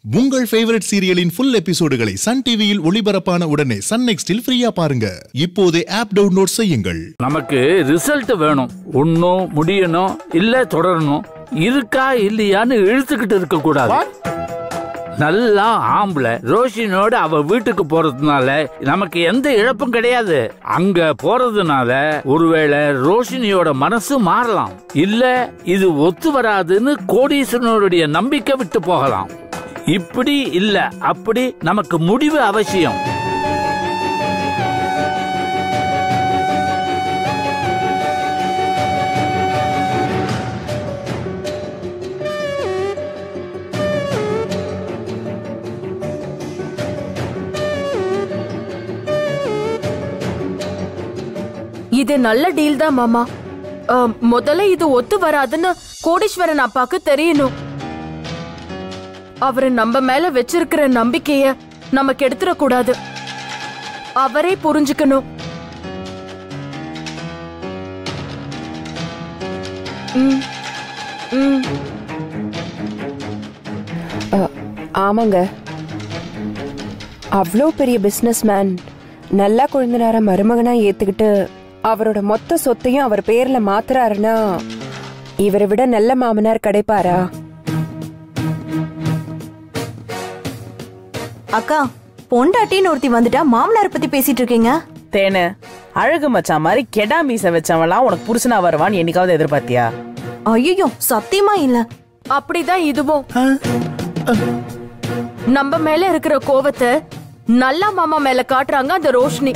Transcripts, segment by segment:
உங்கள் ஃபேவரட் சீரியலின் ஃபுல் எபிசோடுகளை சன் டிவியில் ஒளிபரப்பான உடனே சன் நெக்ஸ்டில் ஃப்ரீயா பாருங்க இப்போதே ஆப் டவுன்லோட் செய்யுங்கள் நமக்கு ரிசல்ட் வேணும் ஒன்னும் முடியணும் இல்ல தொடரணும் இருக்கா இல்லையான்னு இழுத்துக்கிட்டு இருக்க கூடாது நல்லா ஆம்பளை ரோஷினோட அவ வீட்டுக்கு போறதுனால நமக்கு எந்த இழப்பும் கிடையாது அங்க போறதுனால ஒருவேளை ரோஷினியோட மனசு மாறலாம் இல்ல இது ஒத்து வராதுன்னு கோடீஸ்வரனுடைய நம்பிக்கை விட்டு போகலாம் இப்படி இல்ல அப்படி நமக்கு முடிவு அவசியம் இது நல்ல டீல் தான் மாமா அ, முதல்ல இது ஒத்து வராதுன்னு கோடீஸ்வரன் அப்பாக்கு தெரியணும் அவரு நம்ம மேல வச்சிருக்கிற நம்பிக்கைய நம்ம கெடுத்துட கூடாது அவரே புரிஞ்சுக்கணும் ம், ம். ஆமாங்க அவ்வளோ பெரிய பிஸ்னஸ் மேன் நல்லா குழந்தைனார மருமகனா ஏத்துக்கிட்டு அவரோட மொத்த சொத்தையும் அவர் பேர்ல மாத்துறாருன்னா இவரை விட நல்ல மாமனார் கிடைப்பாரா அக்கா பொண்டாட்டின்னு ஒருத்தி வந்துட்டா மாமனார் பத்தி பேசிட்டு இருக்கீங்க தேனு அழகு மச்சான் மாதிரி கெடா மீச வச்சவன்லாம் உனக்கு புருஷனா வருவான்னு என்னைக்காவது எதிர்பார்த்தியா ஐயோ சத்தியமா இல்ல அப்படிதான் இதுவும் நம்ம மேல இருக்கிற கோவத்தை நல்லா மாமா மேல காட்டுறாங்க அந்த ரோஷினி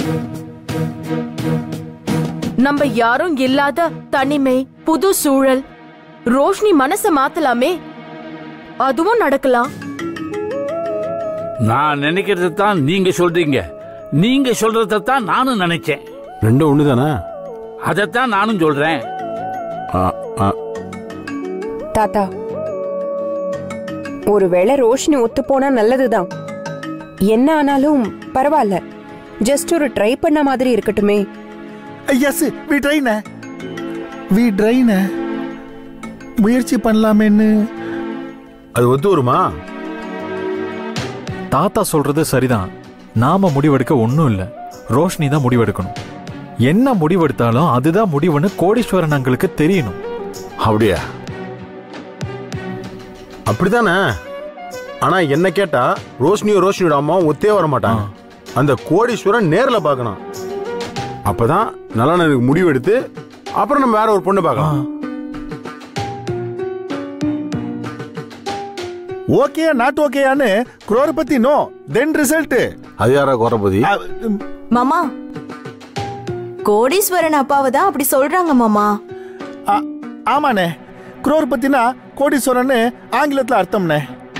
நம்ம யாரும் இல்லாத தனிமை புது சூழல் ரோஷினி மனச மாத்தலாமே அதுவும் நடக்கலாம் நான் நினைக்கிறது தான் நீங்க சொல்றீங்க நீங்க சொல்றத தான் நானும் நினைச்சேன் ரெண்டும் ஒன்று தானே அதைத்தான் நானும் சொல்றேன் தாத்தா ஒருவேளை ரோஷினி ஒத்து போனா நல்லதுதான் என்ன ஆனாலும் பரவாயில்ல ஜஸ்ட் ஒரு ட்ரை பண்ண மாதிரி இருக்கட்டுமே எஸ் வி ட்ரைன வி ட்ரைன முயற்சி பண்ணலாமேன்னு அது ஒத்து வருமா தாத்தா சொல்றது சரிதான் நாம முடிவெடுக்க ஒன்றும் இல்லை ரோஷினி தான் முடிவெடுக்கணும் என்ன முடிவெடுத்தாலும் அதுதான் முடிவுன்னு கோடீஸ்வரன் அங்களுக்கு தெரியணும் அப்படியா அப்படிதானே ஆனா என்ன கேட்டா ரோஷினியோ ரோஷினியோட அம்மாவும் ஒத்தே வர மாட்டாங்க அந்த கோடீஸ்வரன் நேர்ல பார்க்கணும் அப்பதான் நல்ல முடிவு எடுத்து அப்புறம் நம்ம வேற ஒரு பொண்ணு பார்க்கலாம் ஓகே நாட் ஓகேயான்னு குரோரபதி நோ தென் ரிசல்ட் அது யாரா குறபதி மாமா கோடீஸ்வரன் அப்பாவை தான் அப்படி சொல்றாங்க மாமா ஆமாண்ணே குரோர்பத்தினா கோடீஸ்வரன்னு ஆங்கிலத்துல அர்த்தம்ண்ணே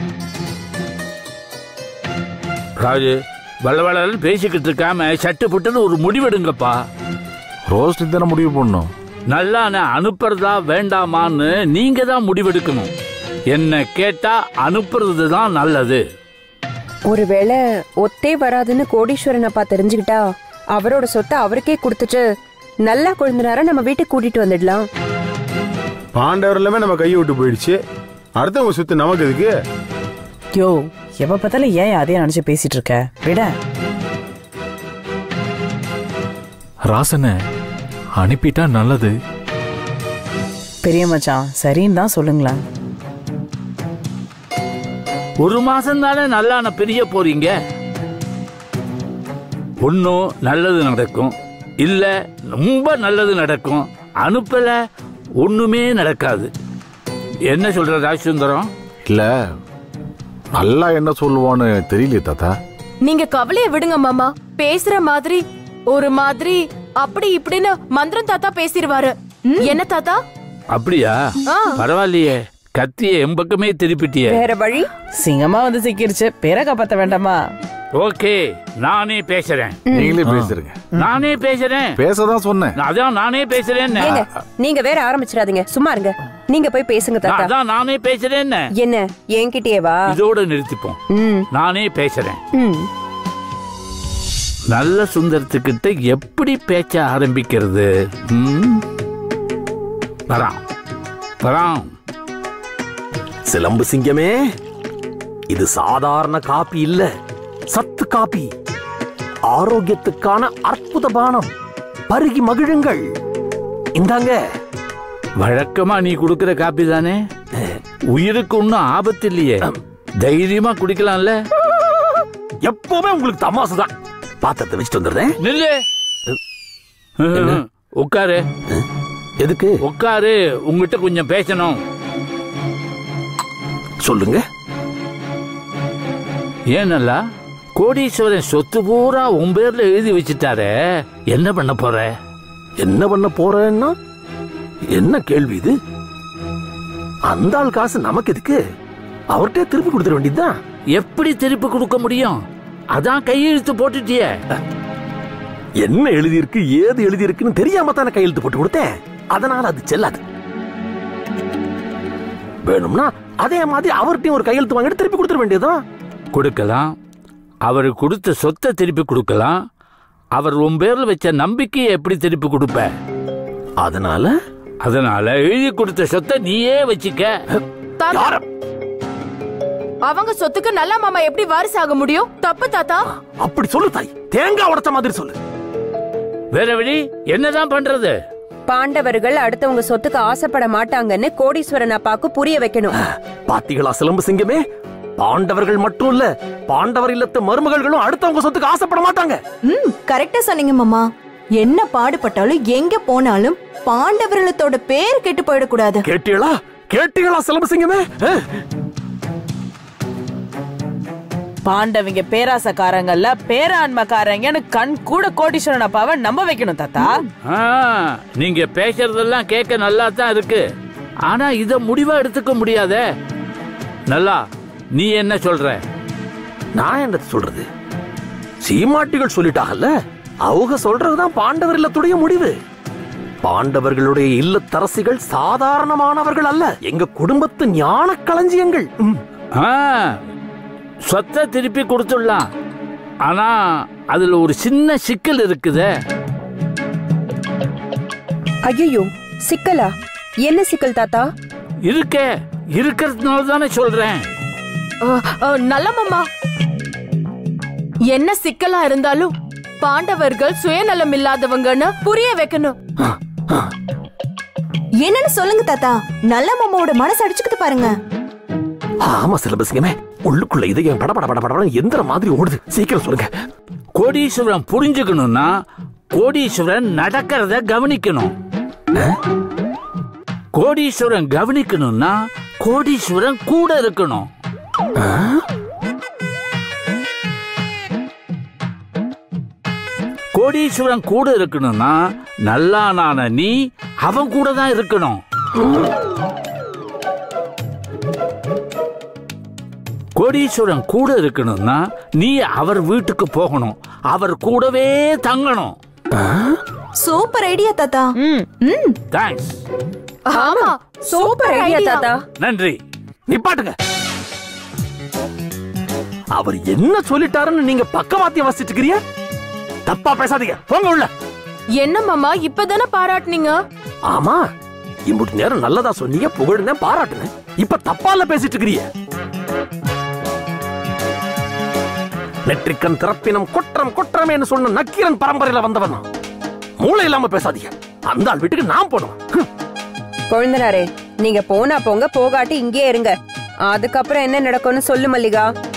ராஜு வளவளன்னு பேசிக்கிட்டு இருக்காம சட்டு புட்டுன்னு ஒரு முடிவெடுங்கப்பா ரோஷினி தானே முடிவு பண்ணணும் நல்லா நான் அனுப்புறதா வேண்டாமான்னு நீங்க தான் முடிவெடுக்கணும் என்ன கேட்டா அனுப்புறது தான் நல்லது ஒருவேளை ஒத்தே வராதுன்னு கோடீஸ்வரன் அப்பா தெரிஞ்சுக்கிட்டா அவரோட சொத்தை அவருக்கே கொடுத்துட்டு நல்லா குழந்தைனார நம்ம வீட்டுக்கு கூட்டிட்டு வந்துடலாம் பாண்டவர் எல்லாமே நம்ம கையை விட்டு போயிடுச்சு அடுத்தவங்க சுத்து நமக்கு எதுக்கு யோ எப்ப பார்த்தாலும் ஏன் அதையே நினைச்சு பேசிட்டு இருக்க விட ராசனை அனுப்பிட்டா நல்லது பெரிய மச்சான் சரின்னு தான் சொல்லுங்களேன் ஒரு மாசம் தானே நல்லா நான் பிரிய போறீங்க ஒன்னும் நல்லது நடக்கும் இல்ல ரொம்ப நல்லது நடக்கும் அனுப்பல ஒண்ணுமே நடக்காது என்ன சொல்ற ராஜசுந்தரம் இல்ல நல்லா என்ன சொல்லுவான்னு தெரியலையே தாத்தா நீங்க கவலைய விடுங்க மாமா பேசுற மாதிரி ஒரு மாதிரி அப்படி இப்படின்னு மந்திரம் தாத்தா பேசிடுவாரு என்ன தாத்தா அப்படியா ஆ. பரவாயில்லையே கத்திய எம்பக்கமே திருப்பிட்டியே வேற வழி சிங்கமா வந்து சிக்கிருச்சு பேரை காப்பாத்த வேண்டாமா ஓகே நானே பேசுறேன் நீங்களே பேசுறீங்க நானே பேசுறேன் பேசதான் சொன்னேன் அதான் நானே பேசுறேன் ஏங்க நீங்க வேற ஆரம்பிச்சிடாதீங்க சும்மா இருங்க நீங்க போய் பேசுங்க தாத்தா அதான் நானே பேசுறேன் என்ன என்கிட்டயே வா இதோட நிறுத்திப்போம் ம் நானே பேசுறேன் ம் நல்ல சுந்தரத்துக்கிட்ட எப்படி பேச்ச ஆரம்பிக்கிறது ம்? வரான் வரான் சிலம்பு சிங்கமே இது சாதாரண காபி இல்ல சத்து காபி ஆரோக்கியத்துக்கான அற்புத பானம் பருகி மகிழுங்கள் இந்தாங்க வழக்கமா நீ குடுக்கிற காப்பி தானே உயிருக்கு ஒன்னும் ஆபத்து இல்லையே தைரியமா குடிக்கலாம்ல எப்பவுமே உங்களுக்கு தமாசு தான் பாத்திரத்தை வச்சுட்டு வந்துடுறேன் நில்லு உட்காரு எதுக்கு உட்காரு உங்ககிட்ட கொஞ்சம் பேசணும் சொல்லுங்க ஏன் நல்லா கோடீஸ்வரன் சொத்து பூரா உன் பேர்ல எழுதி வச்சுட்டாரே என்ன பண்ண போற என்ன பண்ண போறேன்னா என்ன கேள்வி இது அந்த ஆள் காசு நமக்கு எதுக்கு அவர்கிட்ட திருப்பி கொடுத்துட வேண்டியதுதான் எப்படி திருப்பி கொடுக்க முடியும் அதான் கையெழுத்து போட்டுட்டியே என்ன எழுதியிருக்கு ஏது எழுதியிருக்குன்னு தெரியாம தானே கையெழுத்து போட்டு கொடுத்தேன் அதனால அது செல்லாது வேணும்னா அதே மாதிரி அவர்கிட்டயும் ஒரு கையெழுத்து வாங்கிட்டு திருப்பி கொடுத்துட வேண்டியதுதான் கொடுக்கலாம் அவர் கொடுத்த சொத்தை திருப்பி கொடுக்கலாம் அவர் உன் பேர்ல வச்ச நம்பிக்கையை எப்படி திருப்பி கொடுப்ப அதனால அதனால எழுதி கொடுத்த சொத்தை நீயே வச்சுக்க தாத்தா அவங்க சொத்துக்கு நல்ல மாமா எப்படி வாரிசு ஆக முடியும் தப்பு தாத்தா அப்படி சொல்லு தாய் தேங்காய் உடைச்ச மாதிரி சொல்லு வேற வழி என்னதான் பண்றது பாண்டவர்கள் அடுத்தவங்க சொத்துக்கு ஆசைப்பட மாட்டாங்கன்னு கோடீஸ்வரன் அப்பாக்கு புரிய வைக்கணும் பாத்திகளா சிலம்பு சிங்கமே பாண்டவர்கள் மட்டும் இல்ல பாண்டவர் இல்லத்து மருமகள்களும் அடுத்தவங்க சொத்துக்கு ஆசைப்பட மாட்டாங்க ம் கரெக்டா சொன்னீங்க மாமா என்ன பாடுபட்டாலும் எங்க போனாலும் பாண்டவர்களத்தோட பேர் கெட்டு போயிடக்கூடாது கேட்டீங்களா கேட்டீங்களா சிலம்பு சிங்கமே அஹ், பாண்டவங்க பேராசக்காரங்கல்ல பேராண்மைக்காரங்கன்னு கண் கூட கோடீஸ்வரன் அப்பாவை நம்ப வைக்கணும் தாத்தா ஆ, நீங்க பேசுறதெல்லாம் கேட்க நல்லா தான் இருக்கு ஆனா இத முடிவா எடுத்துக்க முடியாதே நல்லா நீ என்ன சொல்ற நான் என்ன சொல்றது சீமாட்டிகள் சொல்லிட்டாங்கல்ல அவங்க சொல்றதுதான் பாண்டவர் இல்லத்துடைய முடிவு பாண்டவர்களுடைய இல்லத்தரசிகள் சாதாரணமானவர்கள் அல்ல எங்க குடும்பத்து ஞான களஞ்சியங்கள் ம். ஆ, சொத்தை திருப்பி கொடுத்துடலாம் ஆனா அதுல ஒரு சின்ன சிக்கல் இருக்குதே ஐயோ சிக்கலா என்ன சிக்கல் தாத்தா இருக்கே இருக்கிறதுனால தானே சொல்றேன் அ, அ, நல்ல மாமா என்ன சிக்கலா இருந்தாலும் பாண்டவர்கள் சுயநலம் இல்லாதவங்கன்னு புரிய வைக்கணும் என்னன்னு சொல்லுங்க தாத்தா நல்ல மாமாவோட மனசு அடிச்சுக்கிட்டு பாருங்க ஆமா சிலபஸ்ங்கமே உள்ளுக்குள்ள இதயம் பட பட பட பட எந்திர மாதிரி ஓடுது சீக்கிரம் சொல்லுங்க கோடீஸ்வரன் புரிஞ்சுக்கணும்னா கோடீஸ்வரன் நடக்கிறத கவனிக்கணும் கோடீஸ்வரன் கவனிக்கணும்னா கோடீஸ்வரன் கூட இருக்கணும் கோடீஸ்வரன் கூட இருக்கணும்னா நல்லானான நீ அவன் கூட தான் இருக்கணும் கோடீஸ்வரன் கூட இருக்கணும்னா நீ அவர் வீட்டுக்கு போகணும் அவர் கூடவே தங்கணும் சூப்பர் ஐடியா தாத்தா ம் தேங்க்ஸ் ஆமா சூப்பர் ஐடியா தாத்தா நன்றி நிப்பாட்டுங்க அவர் என்ன சொல்லிட்டாருன்னு நீங்க பக்கவாத்தியம் வாசிச்சுட்டு இருக்கிறீங்க தப்பா பேசாதீங்க போங்க உள்ள என்ன மாமா இப்பதானே பாராட்டுனீங்க ஆமா இம்புட்டு நேரம் நல்லதா சொன்னீங்க புகழ்ந்தேன் பாராட்டுனேன் இப்ப தப்பால பேசிட்டு இருக்கிறீங்க நெற்றிக்கண் திறப்பினம் குற்றம் குற்றமேன்னு சொன்ன நக்கீரன் பரம்பரையில வந்தவன் நான். மூளை இல்லாம பேசாதீங்க அந்த ஆள் வீட்டுக்கு நான் போனோம் கொழுந்தனாரே நீங்க போனா போங்க போகாட்டி இங்கே இருங்க அதுக்கப்புறம் என்ன நடக்கும்னு சொல்லு மல்லிகா